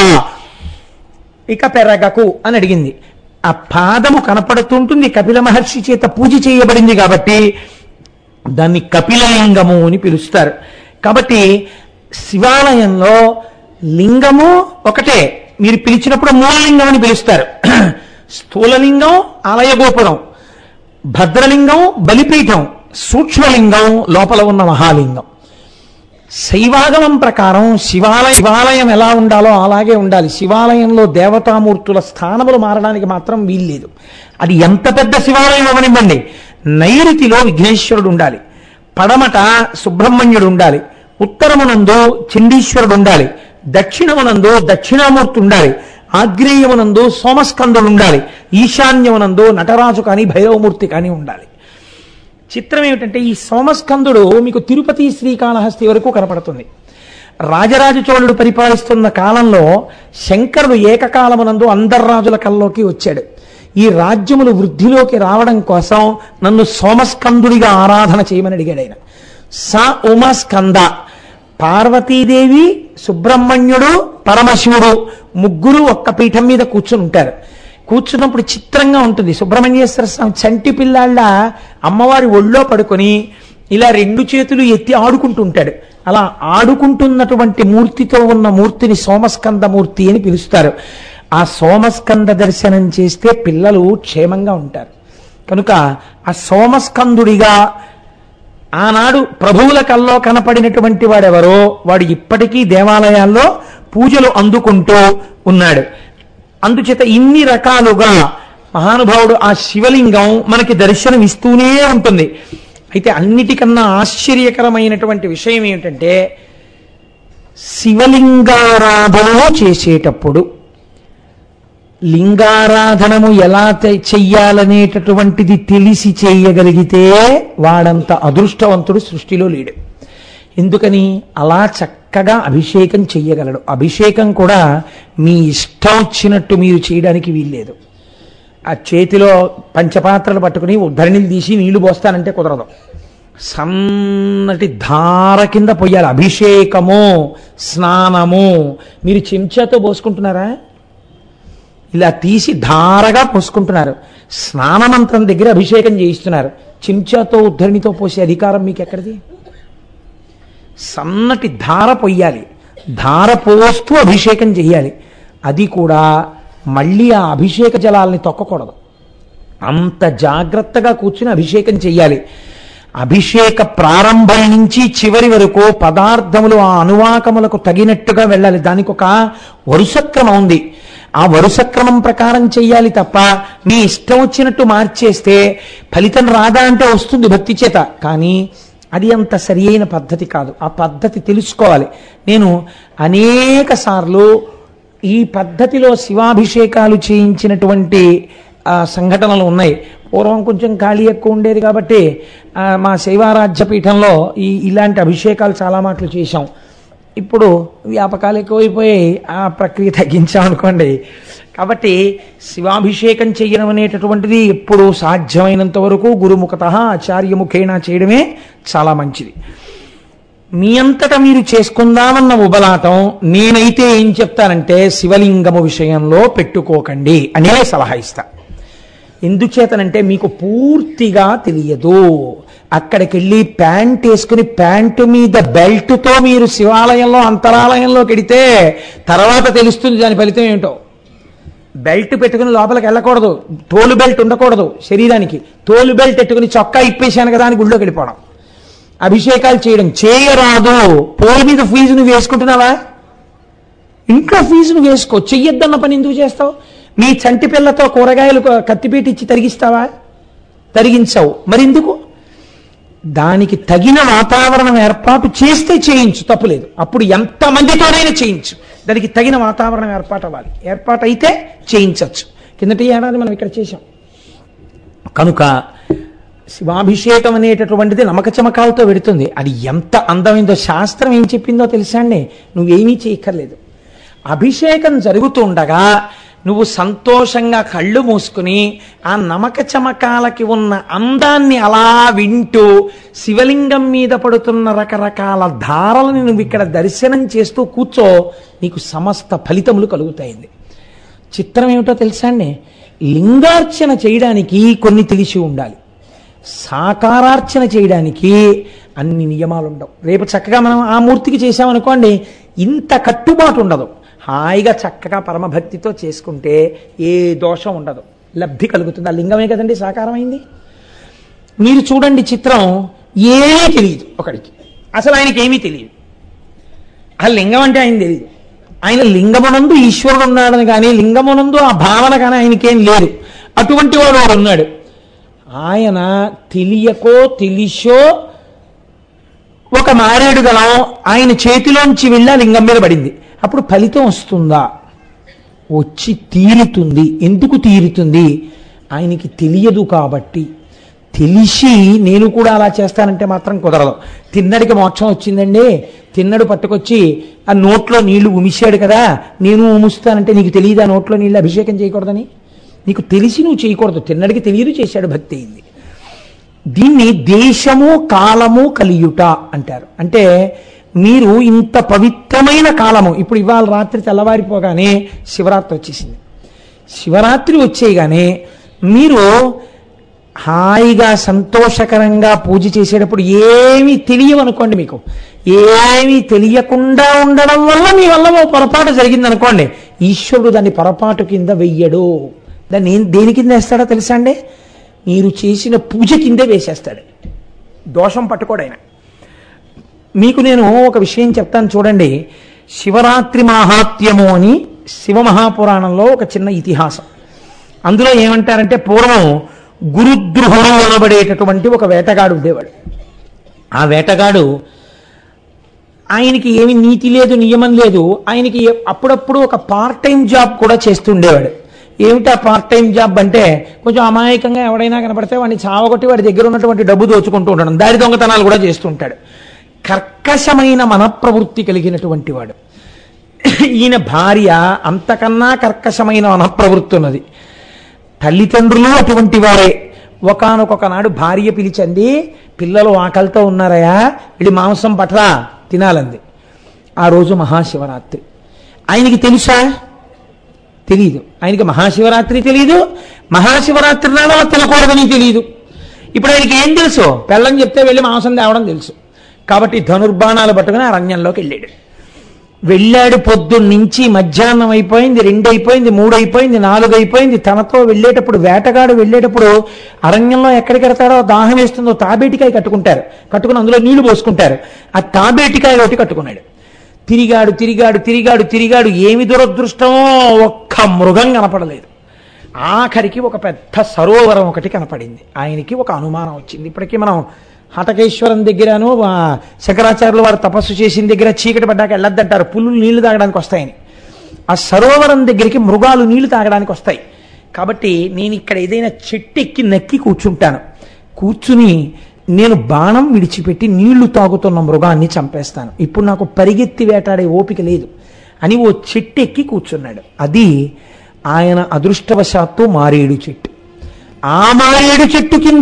Speaker 1: ఇక పెరగకు అని అడిగింది ఆ పాదము కనపడుతుంటుంది కపిల మహర్షి చేత పూజ చేయబడింది కాబట్టి దాన్ని కపిలలింగము అని పిలుస్తారు కాబట్టి శివాలయంలో లింగము ఒకటే మీరు పిలిచినప్పుడు మూలలింగం అని పిలుస్తారు స్థూలలింగం ఆలయ గోపురం భద్రలింగం బలిపీఠం సూక్ష్మలింగం లోపల ఉన్న మహాలింగం శైవాగమం ప్రకారం శివాలయం శివాలయం ఎలా ఉండాలో అలాగే ఉండాలి శివాలయంలో దేవతామూర్తుల స్థానములు మారడానికి మాత్రం వీల్లేదు అది ఎంత పెద్ద శివాలయం అవనివ్వండి నైరుతిలో విఘ్నేశ్వరుడు ఉండాలి పడమట సుబ్రహ్మణ్యుడు ఉండాలి ఉత్తరమునందు చండీశ్వరుడు ఉండాలి దక్షిణమునందు దక్షిణామూర్తి ఉండాలి ఆగ్నేయమునందు సోమస్కందుడు ఉండాలి ఈశాన్యమునందు నటరాజు కానీ భైరవమూర్తి కానీ ఉండాలి చిత్రం ఏమిటంటే ఈ సోమస్కందుడు మీకు తిరుపతి శ్రీకాళహస్తి వరకు కనపడుతుంది రాజరాజ చోళుడు పరిపాలిస్తున్న కాలంలో శంకరుడు ఏకకాలమునందు అందర్రాజుల కల్లోకి వచ్చాడు ఈ రాజ్యములు వృద్ధిలోకి రావడం కోసం నన్ను సోమస్కందుడిగా ఆరాధన చేయమని అడిగాడు ఆయన స ఉమస్కంద పార్వతీదేవి సుబ్రహ్మణ్యుడు పరమశివుడు ముగ్గురు ఒక్క పీఠం మీద కూర్చుని ఉంటారు కూర్చున్నప్పుడు చిత్రంగా ఉంటుంది సుబ్రహ్మణ్యేశ్వర స్వామి చంటి పిల్లాళ్ళ అమ్మవారి ఒళ్ళో పడుకొని ఇలా రెండు చేతులు ఎత్తి ఆడుకుంటూ ఉంటాడు అలా ఆడుకుంటున్నటువంటి మూర్తితో ఉన్న మూర్తిని సోమస్కంద మూర్తి అని పిలుస్తారు ఆ సోమస్కంద దర్శనం చేస్తే పిల్లలు క్షేమంగా ఉంటారు కనుక ఆ సోమస్కందుడిగా ఆనాడు ప్రభువుల కల్లో కనపడినటువంటి వాడెవరో వాడు ఇప్పటికీ దేవాలయాల్లో పూజలు అందుకుంటూ ఉన్నాడు అందుచేత ఇన్ని రకాలుగా మహానుభావుడు ఆ శివలింగం మనకి దర్శనం ఇస్తూనే ఉంటుంది అయితే అన్నిటికన్నా ఆశ్చర్యకరమైనటువంటి విషయం ఏమిటంటే శివలింగారాధన చేసేటప్పుడు లింగారాధనము ఎలా తె- చెయ్యాలనేటటువంటిది తెలిసి చేయగలిగితే వాడంత అదృష్టవంతుడు సృష్టిలో లేడు ఎందుకని అలా చక్కగా అభిషేకం చెయ్యగలడు అభిషేకం కూడా మీ ఇష్టం వచ్చినట్టు మీరు చేయడానికి వీల్లేదు ఆ చేతిలో పంచపాత్రలు పట్టుకుని ఉద్ధరణిలు తీసి నీళ్లు పోస్తానంటే కుదరదు సన్నటి ధార కింద పొయ్యాలి అభిషేకము స్నానము మీరు చెంచాతో పోసుకుంటున్నారా ఇలా తీసి ధారగా పోసుకుంటున్నారు స్నానమంత్రం దగ్గర అభిషేకం చేయిస్తున్నారు చెంచాతో ఉద్ధరణితో పోసే అధికారం మీకు ఎక్కడిది సన్నటి ధార పొయ్యాలి ధార పోస్తూ అభిషేకం చెయ్యాలి అది కూడా మళ్ళీ ఆ అభిషేక జలాల్ని తొక్కకూడదు అంత జాగ్రత్తగా కూర్చుని అభిషేకం చెయ్యాలి అభిషేక ప్రారంభం నుంచి చివరి వరకు పదార్థములు ఆ అనువాకములకు తగినట్టుగా వెళ్ళాలి దానికి ఒక వరుసక్రమం ఉంది ఆ వరుసక్రమం ప్రకారం చెయ్యాలి తప్ప మీ ఇష్టం వచ్చినట్టు మార్చేస్తే ఫలితం రాదా అంటే వస్తుంది భక్తి చేత కానీ అది అంత సరి అయిన పద్ధతి కాదు ఆ పద్ధతి తెలుసుకోవాలి నేను అనేక సార్లు ఈ పద్ధతిలో శివాభిషేకాలు చేయించినటువంటి ఆ, సంఘటనలు ఉన్నాయి పూర్వం కొంచెం ఖాళీ ఎక్కువ ఉండేది కాబట్టి ఆ, మా శైవారాధ్య పీఠంలో ఈ ఇలాంటి అభిషేకాలు చాలా మాటలు చేశాం ఇప్పుడు వ్యాపకాలు ఎక్కువైపోయాయి ఆ ప్రక్రియ తగ్గించామనుకోండి కాబట్టి శివాభిషేకం చేయడం అనేటటువంటిది ఎప్పుడు సాధ్యమైనంత వరకు గురుముఖత ఆచార్యముఖేన చేయడమే చాలా మంచిది మీ అంతటా మీరు చేసుకుందామన్న ఉబలాటం నేనైతే ఏం చెప్తానంటే శివలింగము విషయంలో పెట్టుకోకండి అనే సలహా ఇస్తా ఎందుచేతనంటే మీకు పూర్తిగా తెలియదు అక్కడికి వెళ్ళి ప్యాంట్ వేసుకుని ప్యాంటు మీద బెల్ట్తో మీరు శివాలయంలో అంతరాలయంలోకి వెడితే తర్వాత తెలుస్తుంది దాని ఫలితం ఏమిటో బెల్ట్ పెట్టుకుని లోపలికి వెళ్ళకూడదు తోలు బెల్ట్ ఉండకూడదు శరీరానికి తోలు బెల్ట్ పెట్టుకుని చొక్కా ఇప్పేశాను కదా అని గుళ్ళోకి వెళ్ళిపోవడం అభిషేకాలు చేయడం చేయరాదు పోల్ మీద ఫీజు నువ్వు వేసుకుంటున్నావా ఇంట్లో ఫీజు నువ్వు వేసుకో చెయ్యొద్దన్న పని ఎందుకు చేస్తావు మీ చంటి పిల్లతో కూరగాయలు కత్తిపీట ఇచ్చి తరిగిస్తావా తరిగించవు మరి ఎందుకు దానికి తగిన వాతావరణం ఏర్పాటు చేస్తే చేయించు తప్పులేదు అప్పుడు ఎంతమందితోనైనా చేయించు దానికి తగిన వాతావరణం ఏర్పాటు అవ్వాలి ఏర్పాటు అయితే చేయించవచ్చు కిందటి ఏడాది మనం ఇక్కడ చేశాం కనుక శివాభిషేకం అనేటటువంటిది నమక చమకాలతో పెడుతుంది అది ఎంత అందమైందో శాస్త్రం ఏం చెప్పిందో తెలుసా అండి నువ్వేమీ చేయక్కర్లేదు అభిషేకం జరుగుతుండగా నువ్వు సంతోషంగా కళ్ళు మూసుకుని ఆ నమక చమకాలకి ఉన్న అందాన్ని అలా వింటూ శివలింగం మీద పడుతున్న రకరకాల ధారలను నువ్వు ఇక్కడ దర్శనం చేస్తూ కూర్చో నీకు సమస్త ఫలితములు కలుగుతాయింది చిత్రం ఏమిటో తెలుసా అండి లింగార్చన చేయడానికి కొన్ని తెలిసి ఉండాలి సాకారార్చన చేయడానికి అన్ని నియమాలు ఉండవు రేపు చక్కగా మనం ఆ మూర్తికి చేసామనుకోండి ఇంత కట్టుబాటు ఉండదు హాయిగా చక్కగా పరమభక్తితో చేసుకుంటే ఏ దోషం ఉండదు లబ్ధి కలుగుతుంది ఆ లింగమే కదండి సాకారమైంది మీరు చూడండి చిత్రం ఏమీ తెలియదు ఒకడికి అసలు ఆయనకి ఏమీ తెలియదు ఆ లింగం అంటే ఆయన తెలియదు ఆయన లింగమునందు ఈశ్వరుడు ఉన్నాడని కానీ లింగమునందు ఆ భావన కానీ ఆయనకేం లేదు అటువంటి వాడు వాడు ఉన్నాడు ఆయన తెలియకో తెలిసో ఒక మారేడు గలం ఆయన చేతిలోంచి వెళ్ళి ఆ లింగం మీద పడింది అప్పుడు ఫలితం వస్తుందా వచ్చి తీరుతుంది ఎందుకు తీరుతుంది ఆయనకి తెలియదు కాబట్టి తెలిసి నేను కూడా అలా చేస్తానంటే మాత్రం కుదరదు తిన్నడికి మోక్షం వచ్చిందండి తిన్నడు పట్టుకొచ్చి ఆ నోట్లో నీళ్లు ఉమిశాడు కదా నేను ఉముస్తానంటే నీకు తెలియదు ఆ నోట్లో నీళ్ళు అభిషేకం చేయకూడదని నీకు తెలిసి నువ్వు చేయకూడదు తిన్నడికి తెలియదు చేశాడు భక్తి అయింది దీన్ని దేశము కాలము కలియుట అంటారు అంటే మీరు ఇంత పవిత్రమైన కాలము ఇప్పుడు ఇవాళ రాత్రి తెల్లవారిపోగానే శివరాత్రి వచ్చేసింది శివరాత్రి వచ్చేయగానే మీరు హాయిగా సంతోషకరంగా పూజ చేసేటప్పుడు ఏమీ తెలియవనుకోండి మీకు ఏమీ తెలియకుండా ఉండడం వల్ల మీ వల్ల ఓ పొరపాటు జరిగిందనుకోండి ఈశ్వరుడు దాన్ని పొరపాటు కింద వెయ్యడు దాన్ని ఏం- దేని కింద వేస్తాడో తెలుసా అండి మీరు చేసిన పూజ కిందే వేసేస్తాడు దోషం పట్టుకోడైన మీకు నేను ఒక విషయం చెప్తాను చూడండి శివరాత్రి మాహాత్మ్యము అని శివమహాపురాణంలో ఒక చిన్న ఇతిహాసం అందులో ఏమంటారంటే పూర్వం గురుద్రుహుడు అనబడేటటువంటి ఒక వేటగాడు ఉండేవాడు ఆ వేటగాడు ఆయనకి ఏమి నీతి లేదు నియమం లేదు ఆయనకి అప్పుడప్పుడు ఒక పార్ట్ టైం జాబ్ కూడా చేస్తుండేవాడు ఏమిటా పార్ట్ టైం జాబ్ అంటే కొంచెం అమాయకంగా ఎవడైనా కనపడితే వాడిని చావగొట్టి వాడి దగ్గర ఉన్నటువంటి డబ్బు దోచుకుంటూ ఉండడం దారి దొంగతనాలు కూడా చేస్తుంటాడు కర్కశమైన మనప్రవృత్తి కలిగినటువంటి వాడు ఈయన భార్య అంతకన్నా కర్కశమైన మనప్రవృత్తి ఉన్నది తల్లిదండ్రులు అటువంటి వారే ఒకనొక నాడు భార్య పిలిచంది పిల్లలు ఆకలితో ఉన్నారయా వెళ్ళి మాంసం పట్రా తినాలంది ఆ రోజు మహాశివరాత్రి ఆయనకి తెలుసా తెలియదు ఆయనకి మహాశివరాత్రి తెలియదు మహాశివరాత్రి నాడు అలా తినకూడదని తెలియదు ఇప్పుడు ఆయనకి ఏం తెలుసు పెళ్ళని చెప్తే వెళ్ళి మాంసం తేవడం తెలుసు కాబట్టి ధనుర్బాణాలు పట్టుకుని అరణ్యంలోకి వెళ్ళాడు వెళ్ళాడు పొద్దున్నుంచి మధ్యాహ్నం అయిపోయింది రెండు అయిపోయింది మూడు అయిపోయింది నాలుగు అయిపోయింది తనతో వెళ్ళేటప్పుడు వేటగాడు వెళ్ళేటప్పుడు అరణ్యంలో ఎక్కడికి వెడతారో దాహం వేస్తుందో తాబేటికాయ కట్టుకుంటారు కట్టుకుని అందులో నీళ్లు పోసుకుంటారు ఆ తాబేటికాయ ఒకటి కట్టుకున్నాడు తిరిగాడు తిరిగాడు తిరిగాడు తిరిగాడు ఏమి దురదృష్టమో ఒక్క మృగం కనపడలేదు ఆఖరికి ఒక పెద్ద సరోవరం ఒకటి కనపడింది ఆయనకి ఒక అనుమానం వచ్చింది ఇప్పటికీ మనం హటకేశ్వరం దగ్గరను ఆ, శంకరాచార్యులు వారు తపస్సు చేసిన దగ్గర చీకటి పడ్డాక వెళ్ళొద్దంటారు పుల్లులు నీళ్లు తాగడానికి వస్తాయని ఆ సరోవరం దగ్గరికి మృగాలు నీళ్లు తాగడానికి వస్తాయి కాబట్టి నేను ఇక్కడ ఏదైనా చెట్టు ఎక్కి నక్కి కూర్చుంటాను కూర్చుని నేను బాణం విడిచిపెట్టి నీళ్లు తాగుతున్న మృగాన్ని చంపేస్తాను ఇప్పుడు నాకు పరిగెత్తి వేటాడే ఓపిక లేదు అని ఓ చెట్టు ఎక్కి కూర్చున్నాడు అది ఆయన అదృష్టవశాత్తు మారేడు చెట్టు ఆ మారేడు చెట్టు కింద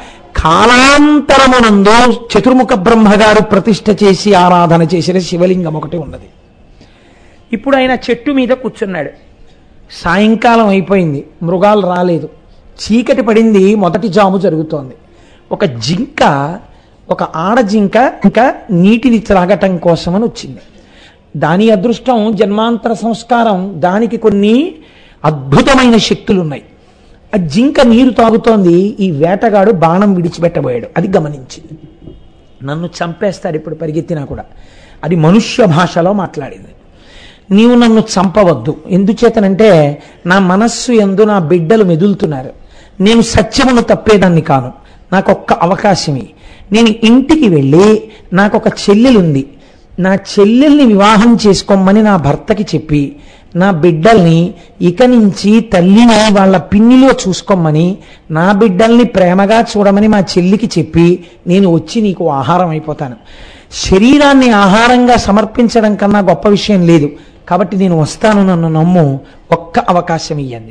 Speaker 1: కాలాంతరమునందు చతుర్ముఖ బ్రహ్మగారు ప్రతిష్ఠ చేసి ఆరాధన చేసిన శివలింగం ఒకటి ఉన్నది ఇప్పుడు ఆయన చెట్టు మీద కూర్చున్నాడు సాయంకాలం అయిపోయింది మృగాలు రాలేదు చీకటి పడింది మొదటి జాము జరుగుతోంది ఒక జింక ఒక ఆడ జింక ఇంకా నీటిని త్రాగటం కోసమని వచ్చింది దాని అదృష్టం జన్మాంతర సంస్కారం దానికి కొన్ని అద్భుతమైన శక్తులు ఉన్నాయి ఆ జింక నీరు తాగుతోంది ఈ వేటగాడు బాణం విడిచిపెట్టబోయాడు అది గమనించింది నన్ను చంపేస్తాడు ఇప్పుడు పరిగెత్తినా కూడా అది మనుష్య భాషలో మాట్లాడింది నీవు నన్ను చంపవద్దు ఎందుచేతనంటే నా మనస్సు ఎందు నా బిడ్డలు మెదులుతున్నారు నేను సత్యమును తప్పేదాన్ని కాను నాకు ఒక్క అవకాశమే నేను ఇంటికి వెళ్ళి నాకు ఒక చెల్లెలుంది నా చెల్లెల్ని వివాహం చేసుకోమని నా భర్తకి చెప్పి నా బిడ్డల్ని ఇక నుంచి తల్లిని వాళ్ళ పిన్నిలో చూసుకోమని నా బిడ్డల్ని ప్రేమగా చూడమని మా చెల్లికి చెప్పి నేను వచ్చి నీకు ఆహారం అయిపోతాను శరీరాన్ని ఆహారంగా సమర్పించడం కన్నా గొప్ప విషయం లేదు కాబట్టి నేను వస్తాను నన్ను నమ్ము ఒక్క అవకాశం ఇయ్యండి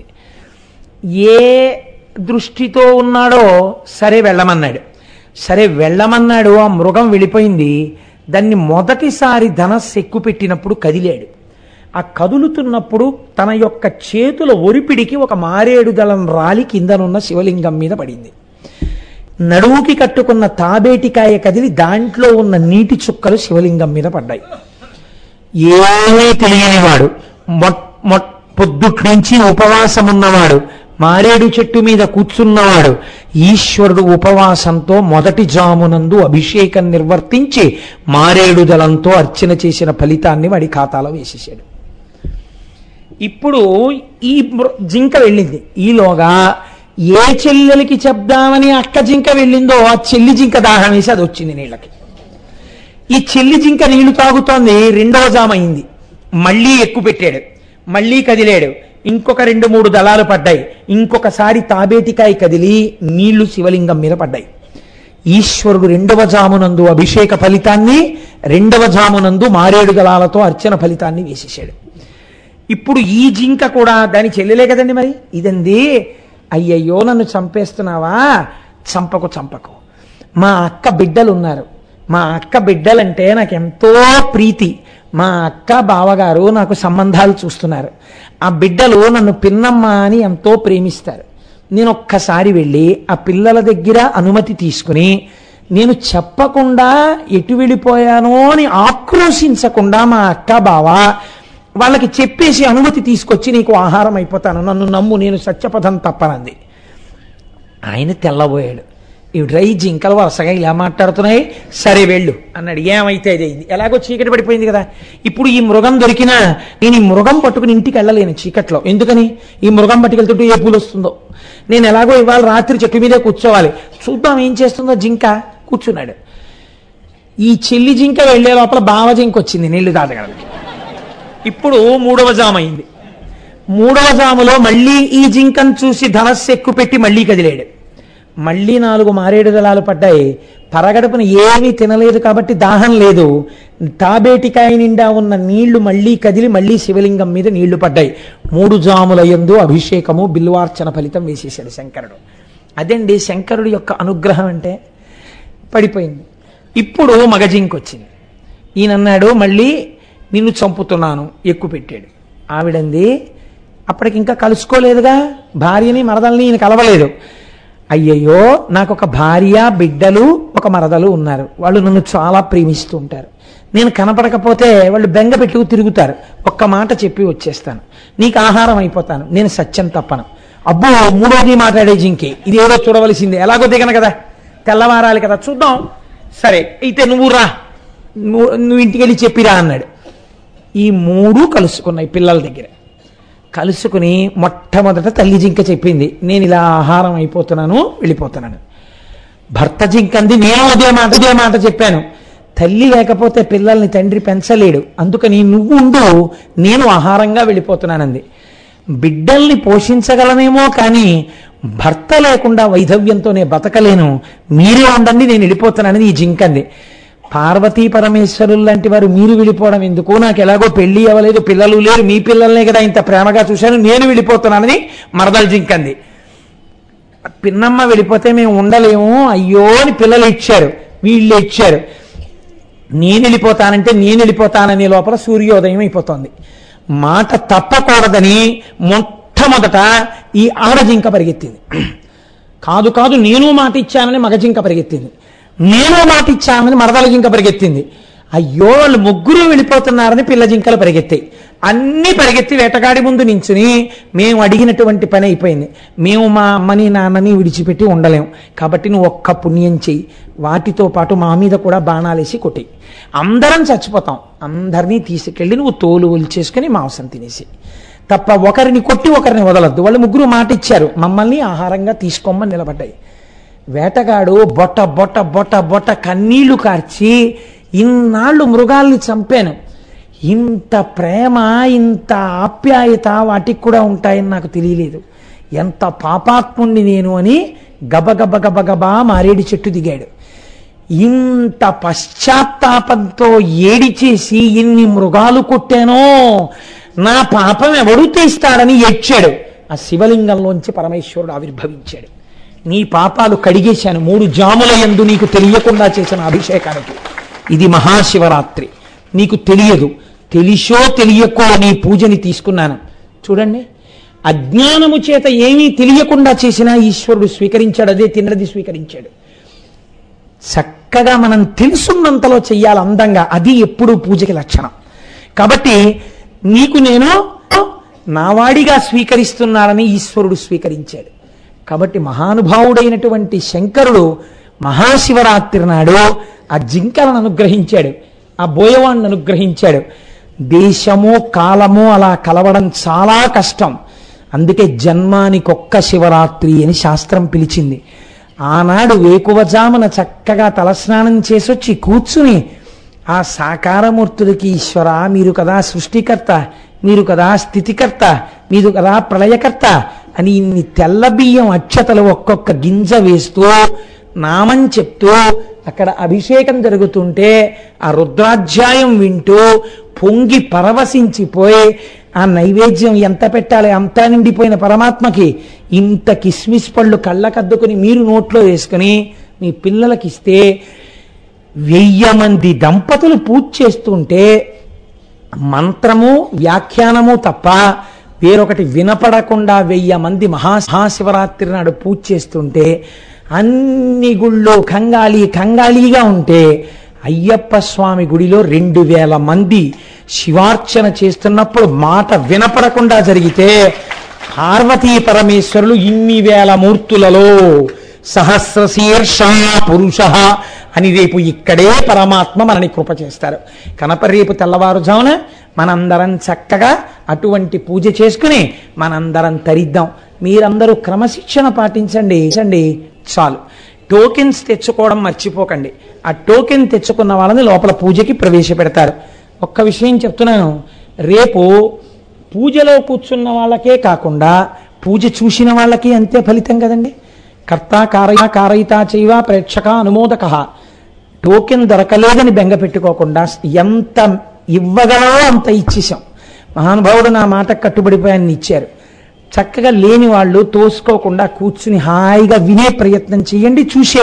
Speaker 1: ఏ దృష్టితో ఉన్నాడో సరే వెళ్ళమన్నాడు సరే వెళ్ళమన్నాడు ఆ మృగం వెళ్ళిపోయింది దాన్ని మొదటిసారి ధనస్సు ఎక్కువ పెట్టినప్పుడు కదిలాడు ఆ కదులుతున్నప్పుడు తన యొక్క చేతుల ఒరిపిడికి ఒక మారేడు దళం రాలి కిందనున్న శివలింగం మీద పడింది నడువుకి కట్టుకున్న తాబేటికాయ కదిలి దాంట్లో ఉన్న నీటి చుక్కలు శివలింగం మీద పడ్డాయి ఏమీ తెలియనివాడు మొట్ మొట్ పొద్దుటి నుంచి ఉపవాసం ఉన్నవాడు మారేడు చెట్టు మీద కూర్చున్నవాడు ఈశ్వరుడు ఉపవాసంతో మొదటి జామునందు అభిషేకం నిర్వర్తించి మారేడు దళంతో అర్చన చేసిన ఫలితాన్ని వాడి ఖాతాలో వేసేసాడు ఇప్పుడు ఈ మృ- జింక వెళ్ళింది ఈలోగా ఏ చెల్లెలకి చెప్దామని అక్క జింక వెళ్ళిందో ఆ చెల్లి జింక దాహం వేసి అది వచ్చింది నీళ్ళకి ఈ చెల్లి జింక నీళ్లు తాగుతోంది రెండవ జామ అయింది మళ్ళీ ఎక్కువ పెట్టాడు మళ్ళీ కదిలాడు ఇంకొక రెండు మూడు దళాలు పడ్డాయి ఇంకొకసారి తాబేటికాయ కదిలి నీళ్లు శివలింగం మీద పడ్డాయి ఈశ్వరుడు రెండవ జామునందు అభిషేక ఫలితాన్ని రెండవ జామునందు మారేడు దళాలతో అర్చన ఫలితాన్ని వేసేసాడు ఇప్పుడు ఈ జింక కూడా దాని చెల్లెలే కదండి మరి ఇదండి అయ్యయ్యో నన్ను చంపేస్తున్నావా చంపకు చంపకు మా అక్క బిడ్డలు ఉన్నారు మా అక్క బిడ్డలంటే నాకు ఎంతో ప్రీతి మా అక్క బావగారు నాకు సంబంధాలు చూస్తున్నారు ఆ బిడ్డలు నన్ను పిన్నమ్మ అని ఎంతో ప్రేమిస్తారు నేను ఒక్కసారి వెళ్ళి ఆ పిల్లల దగ్గర అనుమతి తీసుకుని నేను చెప్పకుండా ఎటు వెళ్ళిపోయానో అని ఆక్రోశించకుండా మా అక్క బావ వాళ్ళకి చెప్పేసి అనుమతి తీసుకొచ్చి నీకు ఆహారం అయిపోతాను నన్ను నమ్ము నేను సత్యపథం తప్పనంది ఆయన తెల్లబోయాడు ఈ డ్రై జింకలు వరుసగా ఇలా మాట్లాడుతున్నాయి సరే వెళ్ళు అన్నాడు ఏమైతే అది అయింది ఎలాగో చీకటి పడిపోయింది కదా ఇప్పుడు ఈ మృగం దొరికినా నేను ఈ మృగం పట్టుకుని ఇంటికి వెళ్ళలేను చీకట్లో ఎందుకని ఈ మృగం పట్టుకెళ్తుంటే ఏ పూలు వస్తుందో నేను ఎలాగో ఇవాళ రాత్రి చెట్టు మీదే కూర్చోవాలి చూద్దాం ఏం చేస్తుందో జింక కూర్చున్నాడు ఈ చెల్లి జింక వెళ్లే లోపల బావ జింక వచ్చింది నీళ్లు తాగడానికి ఇప్పుడు మూడవ జామ అయింది మూడవ జాములో మళ్ళీ ఈ జింకను చూసి ధనస్సు ఎక్కువ పెట్టి మళ్ళీ కదిలాడు మళ్ళీ నాలుగు మారేడు దళాలు పడ్డాయి పరగడపున ఏమీ తినలేదు కాబట్టి దాహం లేదు తాబేటికాయ నిండా ఉన్న నీళ్లు మళ్ళీ కదిలి మళ్ళీ శివలింగం మీద నీళ్లు పడ్డాయి మూడు జాముల యందు అభిషేకము బిల్వార్చన ఫలితం వేసేశాడు శంకరుడు అదండి శంకరుడి యొక్క అనుగ్రహం అంటే పడిపోయింది ఇప్పుడు మగజింకొచ్చింది ఈయన అన్నాడు మళ్ళీ నిన్ను చంపుతున్నాను ఎక్కువ పెట్టాడు ఆవిడంది అప్పటికి ఇంకా కలుసుకోలేదుగా భార్యని మరదల్ని ఈయన కలవలేదు అయ్యయ్యో నాకు ఒక భార్య బిడ్డలు ఒక మరదలు ఉన్నారు వాళ్ళు నన్ను చాలా ప్రేమిస్తూ ఉంటారు నేను కనపడకపోతే వాళ్ళు బెంగ పెట్టుకు తిరుగుతారు ఒక్క మాట చెప్పి వచ్చేస్తాను నీకు ఆహారం అయిపోతాను నేను సత్యం తప్పను అబ్బో మూడోది మాట్లాడే జింకి ఇది ఏదో చూడవలసిందే ఎలాగో దిగను కదా తెల్లవారాలి కదా చూద్దాం సరే అయితే నువ్వు రా నువ్వు నువ్వు ఇంటికి వెళ్ళి చెప్పిరా అన్నాడు ఈ మూడు కలుసుకున్నాయి పిల్లల దగ్గర కలుసుకుని మొట్టమొదట తల్లి జింక చెప్పింది నేను ఇలా ఆహారం అయిపోతున్నాను వెళ్ళిపోతున్నాను భర్త జింకంది నేను అదే మాట అదే మాట చెప్పాను తల్లి లేకపోతే పిల్లల్ని తండ్రి పెంచలేడు అందుకని నువ్వు ఉండు నేను ఆహారంగా వెళ్ళిపోతున్నానంది బిడ్డల్ని పోషించగలనేమో కానీ భర్త లేకుండా వైధవ్యంతో నేను బతకలేను మీరే ఉండండి నేను వెళ్ళిపోతానని ఈ జింకంది పార్వతీ పరమేశ్వరులు లాంటి వారు మీరు వెళ్ళిపోవడం ఎందుకు నాకు ఎలాగో పెళ్లి అవ్వలేదు పిల్లలు లేరు మీ పిల్లల్నే కదా ఇంత ప్రేమగా చూశాను నేను వెళ్ళిపోతున్నానని మరదలు జింకంది పిన్నమ్మ వెళ్ళిపోతే మేము ఉండలేము అయ్యో అని పిల్లలు ఇచ్చారు వీళ్ళు ఇచ్చారు నేను వెళ్ళిపోతానంటే నేను వెళ్ళిపోతాననే లోపల సూర్యోదయం అయిపోతుంది మాట తప్పకూడదని మొట్టమొదట ఈ ఆడజింక పరిగెత్తింది కాదు కాదు నేను మాట ఇచ్చానని మగజింక పరిగెత్తింది నేను మాట ఇచ్చానని మరదల జింక పరిగెత్తింది అయ్యో వాళ్ళు ముగ్గురు వెళ్ళిపోతున్నారని పిల్ల జింకలు పరిగెత్తాయి అన్ని పరిగెత్తి వేటగాడి ముందు నించుని మేము అడిగినటువంటి పని అయిపోయింది మేము మా అమ్మని నాన్నని విడిచిపెట్టి ఉండలేం కాబట్టి నువ్వు ఒక్క పుణ్యం చెయ్యి వాటితో పాటు మా మీద కూడా బాణాలేసి కొట్టేయి అందరం చచ్చిపోతాం అందరినీ తీసుకెళ్ళి నువ్వు తోలు ఒలిచేసుకుని మాంసం తినేసి తప్ప ఒకరిని కొట్టి ఒకరిని వదలద్దు వాళ్ళు ముగ్గురు మాట ఇచ్చారు మమ్మల్ని ఆహారంగా తీసుకోమని నిలబడ్డాయి వేటగాడు బొట్ట బొట్ట బొట్ట బొట్ట కన్నీళ్లు కార్చి ఇన్నాళ్ళు మృగాల్ని చంపాను ఇంత ప్రేమ ఇంత ఆప్యాయత వాటికి కూడా ఉంటాయని నాకు తెలియలేదు ఎంత పాపాత్ముణ్ణి నేను అని గబగబ గబగబా మారేడు చెట్టు దిగాడు ఇంత పశ్చాత్తాపంతో ఏడి చేసి ఇన్ని మృగాలు కొట్టానో నా పాపం ఎవడు తీస్తాడని ఏడ్చాడు ఆ శివలింగంలోంచి పరమేశ్వరుడు ఆవిర్భవించాడు నీ పాపాలు కడిగేశాను మూడు జాముల యందు నీకు తెలియకుండా చేసిన అభిషేకానికి ఇది మహాశివరాత్రి నీకు తెలియదు తెలిసో తెలియకో నీ పూజని తీసుకున్నాను చూడండి అజ్ఞానము చేత ఏమీ తెలియకుండా చేసినా ఈశ్వరుడు స్వీకరించాడు అదే తిన్నది స్వీకరించాడు చక్కగా మనం తెలుసున్నంతలో చెయ్యాలి అందంగా అది ఎప్పుడు పూజకి లక్షణం కాబట్టి నీకు నేను నావాడిగా స్వీకరిస్తున్నానని ఈశ్వరుడు స్వీకరించాడు కాబట్టి మహానుభావుడైనటువంటి శంకరుడు మహాశివరాత్రి నాడు ఆ జింకలను అనుగ్రహించాడు ఆ బోయవాణ్ణి అనుగ్రహించాడు దేశము కాలము అలా కలవడం చాలా కష్టం అందుకే జన్మానికొక్క శివరాత్రి అని శాస్త్రం పిలిచింది ఆనాడు వేకువజామున చక్కగా తలస్నానం చేసొచ్చి కూర్చుని ఆ సాకారమూర్తులకి ఈశ్వర మీరు కదా సృష్టికర్త మీరు కదా స్థితికర్త మీరు కదా ప్రళయకర్త అని ఇన్ని తెల్ల బియ్యం అక్షతలు ఒక్కొక్క గింజ వేస్తూ నామం చెప్తూ అక్కడ అభిషేకం జరుగుతుంటే ఆ రుద్రాధ్యాయం వింటూ పొంగి పరవశించిపోయి ఆ నైవేద్యం ఎంత పెట్టాలి అంతా నిండిపోయిన పరమాత్మకి ఇంత కిస్మిస్ పళ్ళు కళ్ళకద్దుకుని మీరు నోట్లో వేసుకుని మీ పిల్లలకిస్తే వెయ్యి మంది దంపతులు పూజ చేస్తుంటే మంత్రము వ్యాఖ్యానము తప్ప వేరొకటి వినపడకుండా వెయ్యి మంది మహా మహాశివరాత్రి నాడు పూజ చేస్తుంటే అన్ని గుళ్ళో కంగాళి కంగాళీగా ఉంటే అయ్యప్ప స్వామి గుడిలో రెండు వేల మంది శివార్చన చేస్తున్నప్పుడు మాట వినపడకుండా జరిగితే పార్వతీ పరమేశ్వరులు ఇన్ని వేల మూర్తులలో సహస్రశీర్ష పురుష అని రేపు ఇక్కడే పరమాత్మ మనని కృప చేస్తారు కనప రేపు తెల్లవారుజామున మనందరం చక్కగా అటువంటి పూజ చేసుకుని మనందరం తరిద్దాం మీరందరూ క్రమశిక్షణ పాటించండి చండి చాలు టోకెన్స్ తెచ్చుకోవడం మర్చిపోకండి ఆ టోకెన్ తెచ్చుకున్న వాళ్ళని లోపల పూజకి ప్రవేశపెడతారు ఒక్క విషయం చెప్తున్నాను రేపు పూజలో కూర్చున్న వాళ్ళకే కాకుండా పూజ చూసిన వాళ్ళకి అంతే ఫలితం కదండి కర్త కారయ కారయిత చైవ ప్రేక్షక అనుమోదక టోకెన్ దొరకలేదని బెంగ పెట్టుకోకుండా ఎంత ఇవ్వగలవో అంత ఇచ్చేసాం మహానుభావుడు నా మాట కట్టుబడిపోయాన్ని ఇచ్చారు చక్కగా లేని వాళ్ళు తోసుకోకుండా కూర్చుని హాయిగా వినే ప్రయత్నం చేయండి చూసే